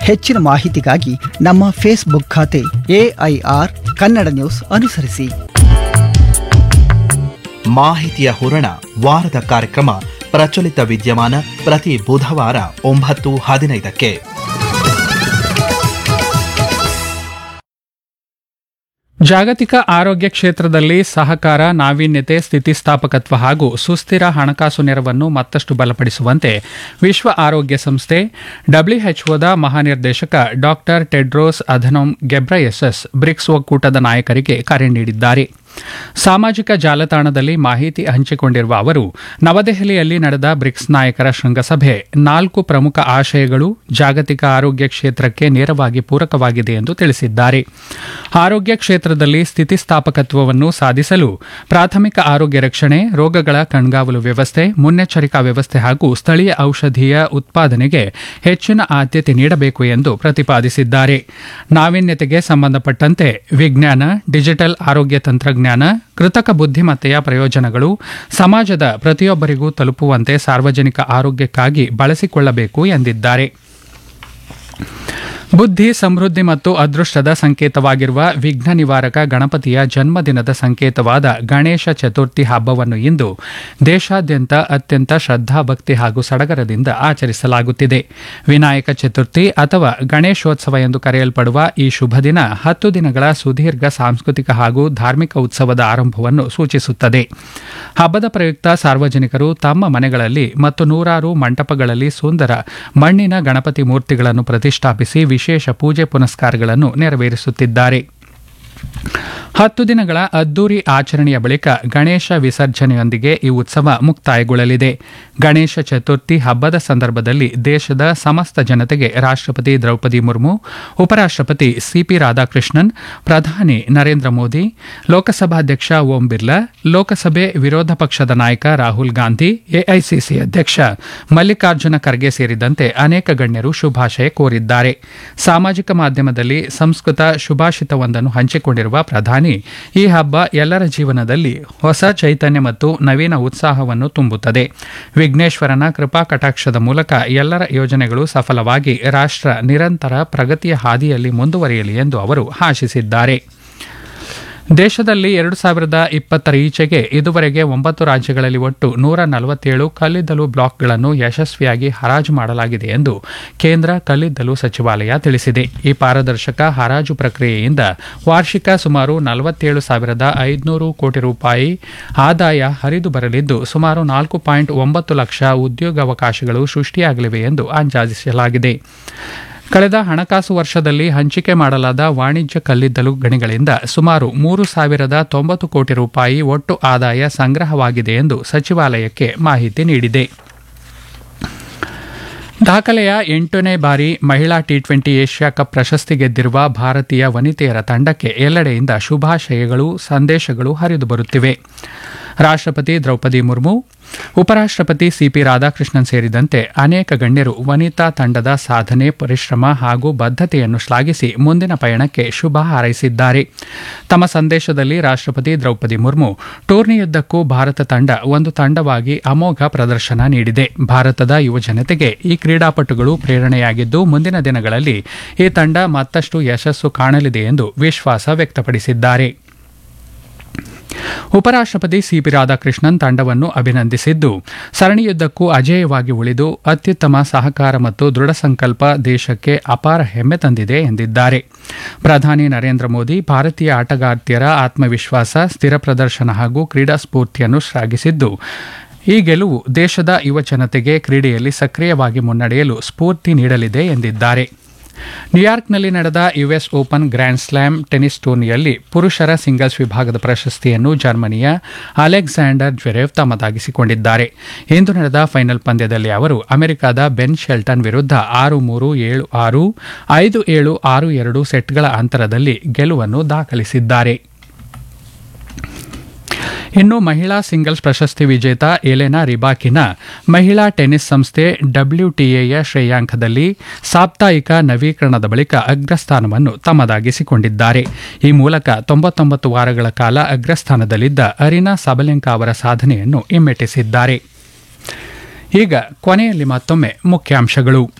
ಹೆಚ್ಚಿನ ಮಾಹಿತಿಗಾಗಿ ನಮ್ಮ ಫೇಸ್ಬುಕ್ ಖಾತೆ ಎಐಆರ್ ಕನ್ನಡ ನ್ಯೂಸ್ ಅನುಸರಿಸಿ ಮಾಹಿತಿಯ ಹೂರಣ ವಾರದ ಕಾರ್ಯಕ್ರಮ ಪ್ರಚಲಿತ ವಿದ್ಯಮಾನ ಪ್ರತಿ ಬುಧವಾರ ಒಂಬತ್ತು ಹದಿನೈದಕ್ಕೆ ಜಾಗತಿಕ ಆರೋಗ್ಯ ಕ್ಷೇತ್ರದಲ್ಲಿ ಸಹಕಾರ ನಾವೀನ್ಯತೆ ಸ್ಥಿತಿಸ್ಥಾಪಕತ್ವ ಹಾಗೂ ಸುಸ್ಥಿರ ಹಣಕಾಸು ನೆರವನ್ನು ಮತ್ತಷ್ಟು ಬಲಪಡಿಸುವಂತೆ ವಿಶ್ವ ಆರೋಗ್ಯ ಸಂಸ್ಥೆ ಡಬ್ಲ್ಯೂಎಚ್ಒದ ಮಹಾನಿರ್ದೇಶಕ doctor Tedros Adhanom Ghebreyesus BRICS ಒಕ್ಕೂಟದ ನಾಯಕರಿಗೆ ಕರೆ ನೀಡಿದ್ದಾರೆ ಸಾಮಾಜಿಕ ಜಾಲತಾಣದಲ್ಲಿ ಮಾಹಿತಿ ಹಂಚಿಕೊಂಡಿರುವ ಅವರು ನವದೆಹಲಿಯಲ್ಲಿ ನಡೆದ ಬ್ರಿಕ್ಸ್ ನಾಯಕರ ಶೃಂಗಸಭೆ ನಾಲ್ಕು ಪ್ರಮುಖ ಆಶಯಗಳು ಜಾಗತಿಕ ಆರೋಗ್ಯ ಕ್ಷೇತ್ರಕ್ಕೆ ನೇರವಾಗಿ ಪೂರಕವಾಗಿದೆ ಎಂದು ತಿಳಿಸಿದ್ದಾರೆ ಆರೋಗ್ಯ ಕ್ಷೇತ್ರದಲ್ಲಿ ಸ್ಥಿತಿಸ್ಥಾಪಕತ್ವವನ್ನು ಸಾಧಿಸಲು ಪ್ರಾಥಮಿಕ ಆರೋಗ್ಯ ರಕ್ಷಣೆ ರೋಗಗಳ ಕಣ್ಗಾವಲು ವ್ಯವಸ್ಥೆ ಮುನ್ನೆಚ್ಚರಿಕಾ ವ್ಯವಸ್ಥೆ ಹಾಗೂ ಸ್ಥಳೀಯ ಔಷಧೀಯ ಉತ್ಪಾದನೆಗೆ ಹೆಚ್ಚಿನ ಆದ್ಯತೆ ನೀಡಬೇಕು ಎಂದು ಪ್ರತಿಪಾದಿಸಿದ್ದಾರೆ ನಾವೀನ್ಯತೆಗೆ ಸಂಬಂಧಪಟ್ಟಂತೆ ವಿಜ್ಞಾನ ಡಿಜಿಟಲ್ ಆರೋಗ್ಯ ತಂತ್ರಜ್ಞಾನ ಕೃತಕ ಬುದ್ಧಿಮತ್ತೆಯ ಪ್ರಯೋಜನಗಳು ಸಮಾಜದ ಪ್ರತಿಯೊಬ್ಬರಿಗೂ ತಲುಪುವಂತೆ ಸಾರ್ವಜನಿಕ ಆರೋಗ್ಯಕ್ಕಾಗಿ ಬಳಸಿಕೊಳ್ಳಬೇಕು ಎಂದಿದ್ದಾರೆ ಬುದ್ಧಿ ಸಮೃದ್ಧಿ ಮತ್ತು ಅದೃಷ್ಟದ ಸಂಕೇತವಾಗಿರುವ ವಿಘ್ನ ನಿವಾರಕ ಗಣಪತಿಯ ಜನ್ಮದಿನದ ಸಂಕೇತವಾದ ಗಣೇಶ ಚತುರ್ಥಿ ಹಬ್ಬವನ್ನು ಇಂದು ದೇಶಾದ್ಯಂತ ಅತ್ಯಂತ ಶ್ರದ್ಧಾಭಕ್ತಿ ಹಾಗೂ ಸಡಗರದಿಂದ ಆಚರಿಸಲಾಗುತ್ತಿದೆ ವಿನಾಯಕ ಚತುರ್ಥಿ ಅಥವಾ ಗಣೇಶೋತ್ಸವ ಎಂದು ಕರೆಯಲ್ಪಡುವ ಈ ಶುಭ ದಿನ ಹತ್ತು ದಿನಗಳ ಸುದೀರ್ಘ ಸಾಂಸ್ಕೃತಿಕ ಹಾಗೂ ಧಾರ್ಮಿಕ ಉತ್ಸವದ ಆರಂಭವನ್ನು ಸೂಚಿಸುತ್ತದೆ ಹಬ್ಬದ ಪ್ರಯುಕ್ತ ಸಾರ್ವಜನಿಕರು ತಮ್ಮ ಮನೆಗಳಲ್ಲಿ ಮತ್ತು ನೂರಾರು ಮಂಟಪಗಳಲ್ಲಿ ಸುಂದರ ಮಣ್ಣಿನ ಗಣಪತಿ ಮೂರ್ತಿಗಳನ್ನು ಪ್ರತಿಷ್ಠಾಪಿಸಿ ವಿಶೇಷ ಪೂಜೆ ಪುನಸ್ಕಾರಗಳನ್ನು ನೆರವೇರಿಸುತ್ತಿದ್ದಾರೆ ಹತ್ತು ದಿನಗಳ ಅದ್ದೂರಿ ಆಚರಣೆಯ ಬಳಿಕ ಗಣೇಶ ವಿಸರ್ಜನೆಯೊಂದಿಗೆ ಈ ಉತ್ಸವ ಮುಕ್ತಾಯಗೊಳ್ಳಲಿದೆ ಗಣೇಶ ಚತುರ್ಥಿ ಹಬ್ಬದ ಸಂದರ್ಭದಲ್ಲಿ ದೇಶದ ಸಮಸ್ತ ಜನತೆಗೆ ರಾಷ್ಟ್ರಪತಿ ದ್ರೌಪದಿ ಮುರ್ಮು ಉಪರಾಷ್ಟ್ರಪತಿ ಸಿಪಿ ರಾಧಾಕೃಷ್ಣನ್ ಪ್ರಧಾನಿ ನರೇಂದ್ರ ಮೋದಿ ಲೋಕಸಭಾಧ್ಯಕ್ಷ ಓಂ ಬಿರ್ಲಾ ಲೋಕಸಭೆ ವಿರೋಧ ಪಕ್ಷದ ನಾಯಕ ರಾಹುಲ್ ಗಾಂಧಿ ಎಐಸಿಸಿ ಅಧ್ಯಕ್ಷ ಮಲ್ಲಿಕಾರ್ಜುನ ಖರ್ಗೆ ಸೇರಿದಂತೆ ಅನೇಕ ಗಣ್ಯರು ಶುಭಾಶಯ ಕೋರಿದ್ದಾರೆ ಸಾಮಾಜಿಕ ಮಾಧ್ಯಮದಲ್ಲಿ ಸಂಸ್ಕೃತ ಶುಭಾಷಿತವೊಂದನ್ನು ಹಂಚಿಕೊಂಡಿರುವ ಪ್ರಧಾನಿ ಈ ಹಬ್ಬ ಎಲ್ಲರ ಜೀವನದಲ್ಲಿ ಹೊಸ ಚೈತನ್ಯ ಮತ್ತು ನವೀನ ಉತ್ಸಾಹವನ್ನು ತುಂಬುತ್ತದೆ ವಿಘ್ನೇಶ್ವರನ ಕೃಪಾ ಕಟಾಕ್ಷದ ಮೂಲಕ ಎಲ್ಲರ ಯೋಜನೆಗಳು ಸಫಲವಾಗಿ ರಾಷ್ಟ್ರ ನಿರಂತರ ಪ್ರಗತಿಯ ಹಾದಿಯಲ್ಲಿ ಮುಂದುವರಿಯಲಿ ಎಂದು ಅವರು ಆಶಿಸಿದ್ದಾರೆ ದೇಶದಲ್ಲಿ ಎರಡು ಸಾವಿರದ ಇಪ್ಪತ್ತರ ಈಚೆಗೆ ಇದುವರೆಗೆ ಒಂಬತ್ತು ರಾಜ್ಯಗಳಲ್ಲಿ ಒಟ್ಟು ನೂರ ನಲವತ್ತೇಳು ಕಲ್ಲಿದ್ದಲು ಬ್ಲಾಕ್ಗಳನ್ನು ಯಶಸ್ವಿಯಾಗಿ ಹರಾಜು ಮಾಡಲಾಗಿದೆ ಎಂದು ಕೇಂದ್ರ ಕಲ್ಲಿದ್ದಲು ಸಚಿವಾಲಯ ತಿಳಿಸಿದೆ ಈ ಪಾರದರ್ಶಕ ಹರಾಜು ಪ್ರಕ್ರಿಯೆಯಿಂದ ವಾರ್ಷಿಕ ಸುಮಾರು ನಲವತ್ತೇಳು ಸಾವಿರದ ಐದುನೂರು ಕೋಟಿ ರೂಪಾಯಿ ಆದಾಯ ಹರಿದು ಬರಲಿದ್ದು ಸುಮಾರು ನಾಲ್ಕು ಪಾಯಿಂಟ್ ಒಂಬತ್ತು ಲಕ್ಷ ಉದ್ಯೋಗಾವಕಾಶಗಳು ಸೃಷ್ಟಿಯಾಗಲಿವೆ ಎಂದು ಅಂದಾಜಿಸಲಾಗಿದೆ ಕಳೆದ ಹಣಕಾಸು ವರ್ಷದಲ್ಲಿ ಹಂಚಿಕೆ ಮಾಡಲಾದ ವಾಣಿಜ್ಯ ಕಲ್ಲಿದ್ದಲು ಗಣಿಗಳಿಂದ ಸುಮಾರು ಮೂರು ಸಾವಿರದ ತೊಂಬತ್ತು ಕೋಟಿ ರೂಪಾಯಿ ಒಟ್ಟು ಆದಾಯ ಸಂಗ್ರಹವಾಗಿದೆ ಎಂದು ಸಚಿವಾಲಯಕ್ಕೆ ಮಾಹಿತಿ ನೀಡಿದೆ ದಾಖಲೆಯ ಎಂಟನೇ ಬಾರಿ ಮಹಿಳಾ ಟಿ ಟ್ವೆಂಟಿ ಏಷ್ಯಾ ಕಪ್ ಪ್ರಶಸ್ತಿ ಗೆದ್ದಿರುವ ಭಾರತೀಯ ವನಿತೆಯರ ತಂಡಕ್ಕೆ ಎಲ್ಲೆಡೆಯಿಂದ ಶುಭಾಶಯಗಳು ಸಂದೇಶಗಳು ಹರಿದು ಬರುತ್ತಿವೆ ರಾಷ್ಟ್ರಪತಿ ದ್ರೌಪದಿ ಮುರ್ಮು ಉಪರಾಷ್ಟ್ರಪತಿ ಸಿಪಿ ರಾಧಾಕೃಷ್ಣನ್ ಸೇರಿದಂತೆ ಅನೇಕ ಗಣ್ಯರು ವನಿತಾ ತಂಡದ ಸಾಧನೆ ಪರಿಶ್ರಮ ಹಾಗೂ ಬದ್ಧತೆಯನ್ನು ಶ್ಲಾಘಿಸಿ ಮುಂದಿನ ಪಯಣಕ್ಕೆ ಶುಭ ಹಾರೈಸಿದ್ದಾರೆ ತಮ್ಮ ಸಂದೇಶದಲ್ಲಿ ರಾಷ್ಟ್ರಪತಿ ದ್ರೌಪದಿ ಮುರ್ಮು ಟೂರ್ನಿಯುದ್ದಕ್ಕೂ ಭಾರತ ತಂಡ ಒಂದು ತಂಡವಾಗಿ ಅಮೋಘ ಪ್ರದರ್ಶನ ನೀಡಿದೆ ಭಾರತದ ಯುವಜನತೆಗೆ ಈ ಕ್ರೀಡಾಪಟುಗಳು ಪ್ರೇರಣೆಯಾಗಿದ್ದು ಮುಂದಿನ ದಿನಗಳಲ್ಲಿ ಈ ತಂಡ ಮತ್ತಷ್ಟು ಯಶಸ್ಸು ಕಾಣಲಿದೆ ಎಂದು ವಿಶ್ವಾಸ ವ್ಯಕ್ತಪಡಿಸಿದ್ದಾರೆ ಉಪರಾಷ್ಟ್ರಪತಿ ಸಿಪಿ ರಾಧಾಕೃಷ್ಣನ್ ತಂಡವನ್ನು ಅಭಿನಂದಿಸಿದ್ದು ಸರಣಿಯುದ್ದಕ್ಕೂ ಅಜೇಯವಾಗಿ ಉಳಿದು ಅತ್ಯುತ್ತಮ ಸಹಕಾರ ಮತ್ತು ದೃಢ ಸಂಕಲ್ಪ ದೇಶಕ್ಕೆ ಅಪಾರ ಹೆಮ್ಮೆ ತಂದಿದೆ ಎಂದಿದ್ದಾರೆ ಪ್ರಧಾನಿ ನರೇಂದ್ರ ಮೋದಿ ಭಾರತೀಯ ಆಟಗಾರ್ತಿಯರ ಆತ್ಮವಿಶ್ವಾಸ ಸ್ಥಿರ ಪ್ರದರ್ಶನ ಹಾಗೂ ಕ್ರೀಡಾ ಸ್ಫೂರ್ತಿಯನ್ನು ಶ್ಲಾಘಿಸಿದ್ದು ಈ ಗೆಲುವು ದೇಶದ ಯುವ ಜನತೆಗೆ ಕ್ರೀಡೆಯಲ್ಲಿ ಸಕ್ರಿಯವಾಗಿ ಮುನ್ನಡೆಯಲು ಸ್ಫೂರ್ತಿ ನೀಡಲಿದೆ ಎಂದಿದ್ದಾರೆ ನ್ಯೂಯಾರ್ಕ್ನಲ್ಲಿ ನಡೆದ US open grand slam tennis ಟೂರ್ನಿಯಲ್ಲಿ ಪುರುಷರ ಸಿಂಗಲ್ಸ್ ವಿಭಾಗದ ಪ್ರಶಸ್ತಿಯನ್ನು ಜರ್ಮನಿಯ ಅಲೆಕ್ಸಾಂಡರ್ ಜ್ವೆರೆವ್ ತಮ್ಮದಾಗಿಸಿಕೊಂಡಿದ್ದಾರೆ ಇಂದು ನಡೆದ ಫೈನಲ್ ಪಂದ್ಯದಲ್ಲಿ ಅವರು ಅಮೆರಿಕದ ಬೆನ್ ಶೆಲ್ಟನ್ ವಿರುದ್ಧ ಆರು ಮೂರು ಏಳು ಆರು ಐದು ಏಳು ಆರು ಎರಡು ಸೆಟ್ಗಳ ಅಂತರದಲ್ಲಿ ಗೆಲುವನ್ನು ದಾಖಲಿಸಿದ್ದಾರೆ ಇನ್ನು ಮಹಿಳಾ ಸಿಂಗಲ್ಸ್ ಪ್ರಶಸ್ತಿ ವಿಜೇತ ಎಲೆನಾ ರಿಬಾಕಿನ ಮಹಿಳಾ ಟೆನ್ನಿಸ್ ಸಂಸ್ಥೆ ಡಬ್ಲ್ಯೂಟಿಎಯ ಶ್ರೇಯಾಂಕದಲ್ಲಿ ಸಾಪ್ತಾಹಿಕ ನವೀಕರಣದ ಬಳಿಕ ಅಗ್ರಸ್ಥಾನವನ್ನು ತಮ್ಮದಾಗಿಸಿಕೊಂಡಿದ್ದಾರೆ ಈ ಮೂಲಕ ತೊಂಬತ್ತೊಂಬತ್ತು ವಾರಗಳ ಕಾಲ ಅಗ್ರಸ್ಥಾನದಲ್ಲಿದ್ದ ಅರಿನಾ ಸಬಲೆಂಕಾ ಅವರ ಸಾಧನೆಯನ್ನು ಹಿಮ್ಮೆಟ್ಟಿಸಿದ್ದಾರೆ ಈಗ ಕೊನೆಯಲ್ಲಿ ಮತ್ತೊಮ್ಮೆ ಮುಖ್ಯಾಂಶಗಳು